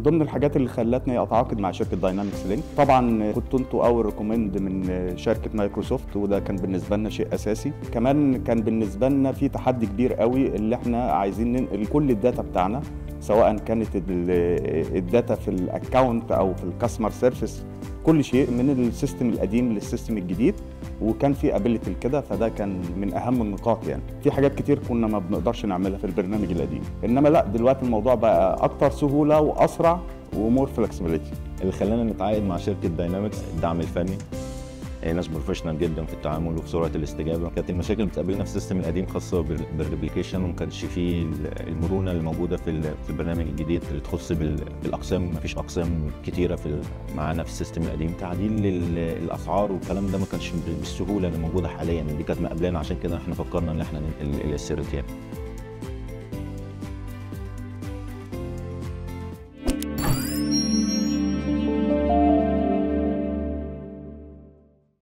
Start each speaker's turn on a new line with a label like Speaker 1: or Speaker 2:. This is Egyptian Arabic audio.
Speaker 1: ضمن الحاجات اللي خلتني اتعاقد مع شركه داينامكس لينك طبعا كنت انتوا اول ريكومند من شركه مايكروسوفت وده كان بالنسبه لنا شيء اساسي كمان كان بالنسبه لنا في تحدي كبير قوي اللي احنا عايزين ننقل كل الداتا بتاعنا سواء كانت الداتا في الاكونت او في الكاستمر سيرفيس كل شيء من السيستم القديم للسيستم الجديد وكان في ابيلتي لكده فده كان من اهم النقاط يعني في حاجات كتير كنا ما بنقدرش نعملها في البرنامج القديم انما لا دلوقتي الموضوع بقى اكتر سهوله واسرع ومور فلكسبيليتي
Speaker 2: اللي خلانا نتعاقد مع شركه داينامكس الدعم الفني ناس بروفيشنال جدا في التعامل وفي سرعه الاستجابه كانت المشاكل اللي بتقابلنا في السيستم القديم خاصه بالريبليكيشن وما كانش فيه المرونه اللي موجوده في في البرنامج الجديد اللي تخص بالاقسام ما فيش اقسام كتيره في معانا في السيستم القديم تعديل الاسعار والكلام ده ما كانش بالسهوله اللي موجوده حاليا دي كانت مقابلانا عشان كده احنا فكرنا ان احنا ننقل الاس